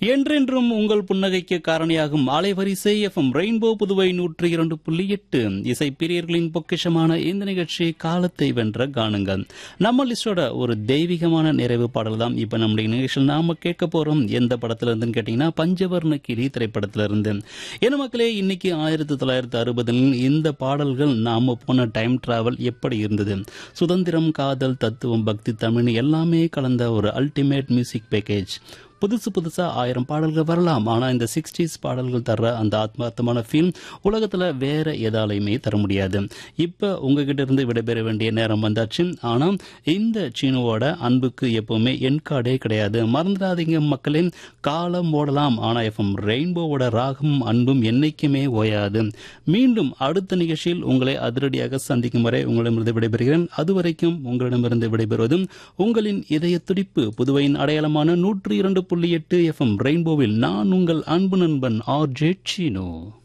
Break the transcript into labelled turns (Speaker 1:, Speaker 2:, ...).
Speaker 1: என்றென்றும் உங்கள் புன்னகைக்கு காரணியாகும் அலைவரிசை எஃப்எம் ரெயின்போ புதுவை நூற்றி இரண்டு புள்ளி எட்டு இசை பிரியர்களின் பொக்கிஷமான இந்த நிகழ்ச்சி காலத்தை வென்ற காணுங்கள் நம்ம லிஸ்டோட ஒரு தெய்வீகமான நிறைவு பாடல் தான் இப்ப நம்முடைய நிகழ்ச்சியில் நாம கேட்க போறோம் எந்த படத்துல இருந்துன்னு கேட்டீங்கன்னா பஞ்சவர்ண கிளி திரைப்படத்துல இருந்து என்ன மக்களே இன்னைக்கு ஆயிரத்தி தொள்ளாயிரத்தி அறுபதில் இந்த பாடல்கள் நாம போன டைம் டிராவல் எப்படி இருந்தது சுதந்திரம் காதல் தத்துவம் பக்தி தமிழ் எல்லாமே கலந்த ஒரு அல்டிமேட் மியூசிக் பேக்கேஜ் புதுசு புதுசா ஆயிரம் பாடல்கள் வரலாம் ஆனா இந்த சிக்ஸ்டீஸ் பாடல்கள் தர்ற அந்த ஆத்மார்த்தமான ஃபீல் உலகத்துல வேற எதாலையுமே தர முடியாது இப்ப உங்ககிட்ட இருந்து விடைபெற வேண்டிய நேரம் வந்தாச்சு ஆனா இந்த சீனுவோட அன்புக்கு எப்பவுமே என் கார்டே கிடையாது மறந்துடாதீங்க மக்களே காலம் ஓடலாம் ஆனா எஃப்எம் ரெயின்போவோட ராகமும் அன்பும் என்னைக்குமே ஓயாது மீண்டும் அடுத்த நிகழ்ச்சியில் உங்களை அதிரடியாக சந்திக்கும் வரை உங்களிடமிருந்து விடைபெறுகிறேன் அதுவரைக்கும் உங்களிடமிருந்து விடைபெறுவதும் உங்களின் இதய துடிப்பு புதுவையின் அடையாளமான நூற்றி இரண்டு புள்ளி எட்டு எஃப்எம் ரெயின்போவில் நான் உங்கள் அன்பு நண்பன் ஆர் ஜே சீனோ